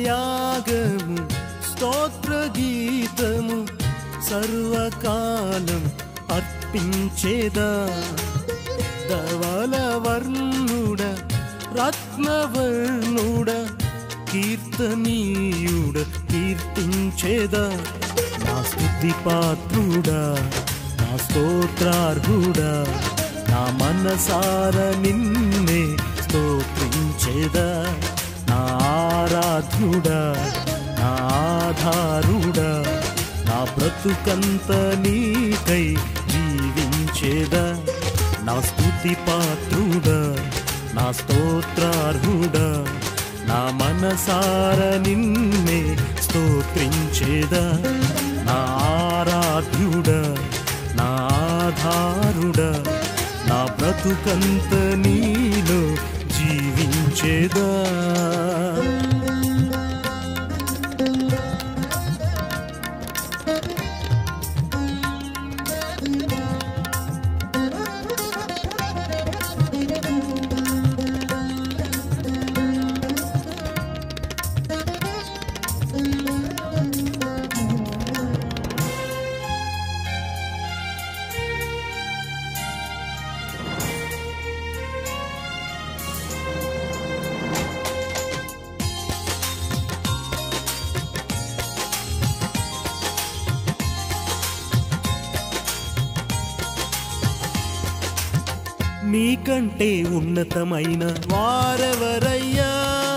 యాగము స్తోత్ర గీతము సర్వకాలం అర్పించేదా ధవల వర్ణుడ రత్నవర్ణుడ కీర్తనీయుడ కీర్తించేదా నా స్థుతి పాత్రుడా నా స్తోత్రార్హుడా నా మనసార నిన్నే స్తోత్రించేదా నా ఆరాధ్యుడా నా ఆధారుడా నా బ్రతుకంత నీకై జీవించేదా నా స్థుతి పాత్రుడా నా స్తోత్రార్హుడా నా మనసార నిన్నే స్తోత్రించేదా నా ఆరాధ్యుడా నా ఆధారుడా నా బ్రతుకంత నీలో జీవించేదా నీకంటే ఉన్నతమైన వారెవరయ్యా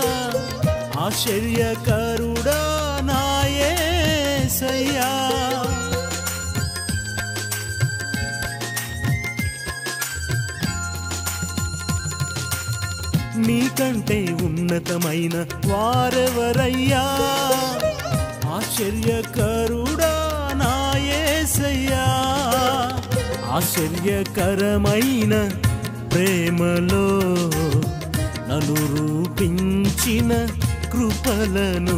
ఆశ్చర్యకరుడా నాయసయ్యా నీకంటే ఉన్నతమైన వారెవరయ్యా ఆశ్చర్యకరుడా నాయసయ్యా ఆశ్చర్యకరమైన ప్రేమలో నన్ను రూపించిన కృపలను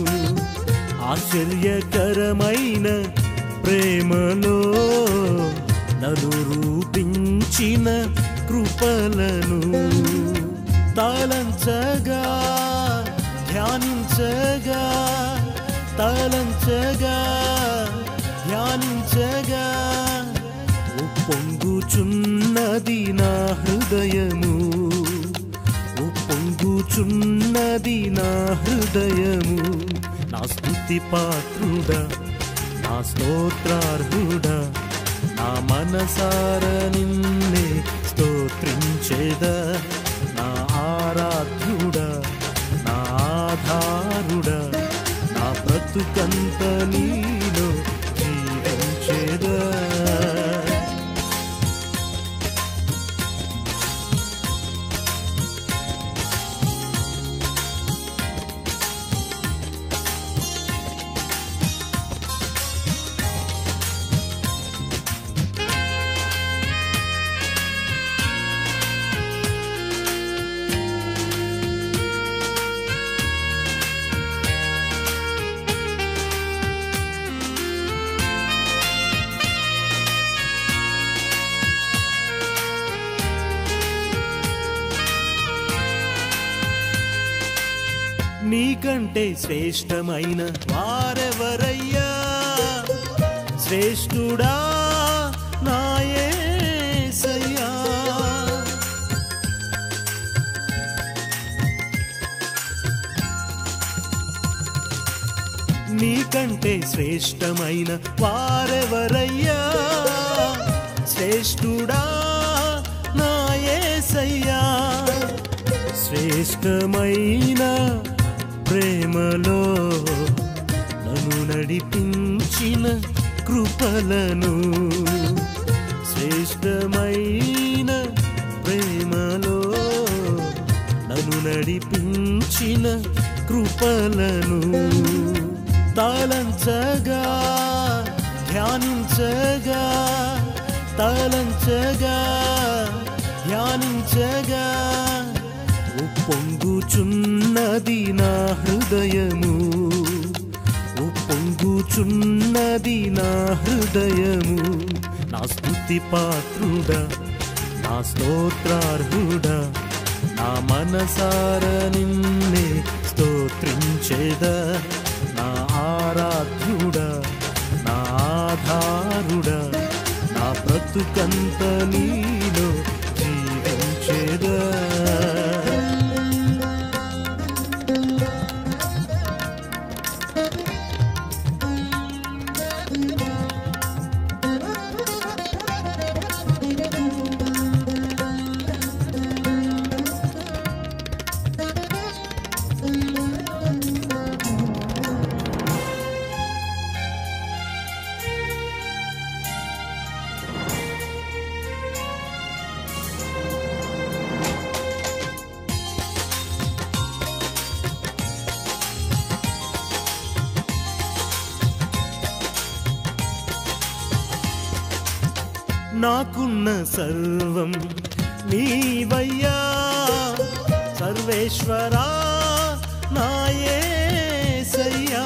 ఆశ్చర్యకరమైన ప్రేమలో నన్ను రూపించిన కృపలను తలంచగా ధ్యానించగా తలంచగా ధ్యానించగా ఉప్పొంగుచున్నది నా హృదయము ఉప్పొంగుచున్నది నా హృదయము నా స్థుతి పాత్రుడా నా స్తోత్రార్హుడా నా మనసార నిన్నే స్తోత్రించేదా నా ఆరాధ్యుడా నా ఆధారుడా నా బ్రతుకంత నీలో జీవించేదా నీకంటే శ్రేష్టమైన వారెవరయ్యా శ్రేష్ఠుడా నాయసయ్యా నీకంటే శ్రేష్టమైన వారెవరయ్యా శ్రేష్ఠుడా నాయసయ్యా శ్రేష్టమైన ప్రేమలో నన్ను నడిపించిన కృపలను శ్రేష్టమైన ప్రేమలో నన్ను నడిపించిన కృపలను తలంచగా ధ్యానించగా తలంచగా ధ్యానించగా ఉప్పొంగుచున్నది నా హృదయము ఉప్పొంగుచున్నది నా హృదయము నా స్తుతి పాత్రుడా నా స్తోత్రార్హుడా నా మనసార నిన్నే స్తోత్రించేదా నా ఆరాధ్యుడా నా ఆధారుడా నా బ్రతుకంత నీలో జీవించేదా నాకున్న సర్వం నీవయ్యా సర్వేశ్వరా నాయసయ్యా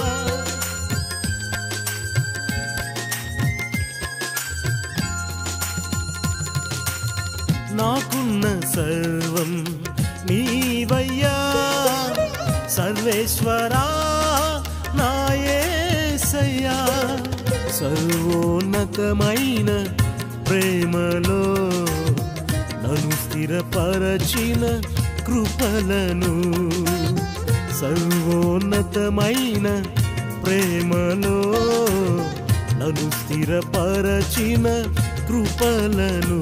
నాకున్న సర్వం నీవయ్యా సర్వేశ్వరా నాయసయ్యా సర్వోన్నతమైన ప్రేమలో నన్ను స్థిరపరచిన కృపలను సర్వోన్నతమైన ప్రేమలో నన్ను స్థిరపరచిన కృపలను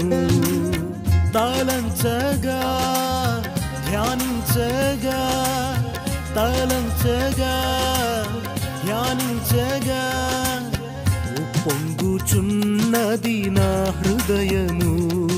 తలంచగా ధ్యానించగా తలంచగా ధ్యానించగా పొంగుచున్నది నా హృదయము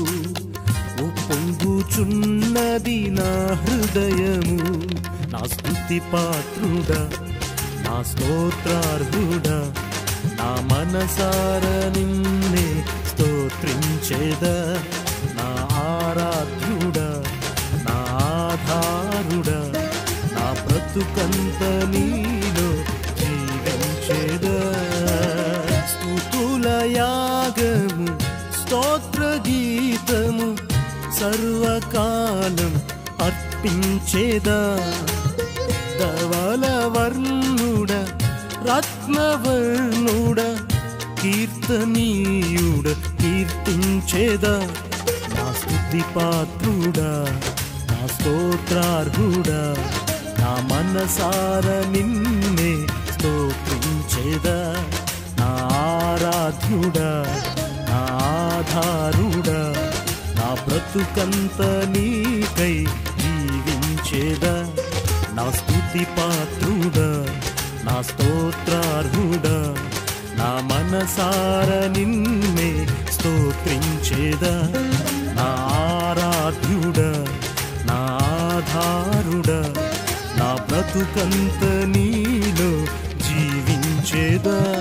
పొంగుచున్నది నా హృదయము నా స్తుతి పాత్రుడా నా స్తోత్రార్హుడా నా మనసార నిన్నే స్తోత్రించేదా నా ఆరాధ్యుడా నా ఆధారుడా నా బ్రతుకంత నీలో జీవించేదా స్తుతుల యాగము స్తోత్ర గీతము సర్వకాలం అర్పించేదా ధవల వర్ణుడ రత్నవర్ణుడ కీర్తనీయుడ కీర్తించేదా నా స్థుతి పాత్రుడా నా స్తోత్రార్హుడా నా మనసార నిన్నే స్తోత్రించేదా నా ఆరాధ్యుడా నా ఆధారుడా నా బ్రతుకంత నీకై జీవించేదా నా స్థుతి పాత్రుడా నా స్తోత్రార్హుడా నా మనసార నిన్నే స్తోత్రించేదా నా ఆరాధ్యుడా నా ఆధారుడా నా బ్రతుకంత నీలో జీవించేదా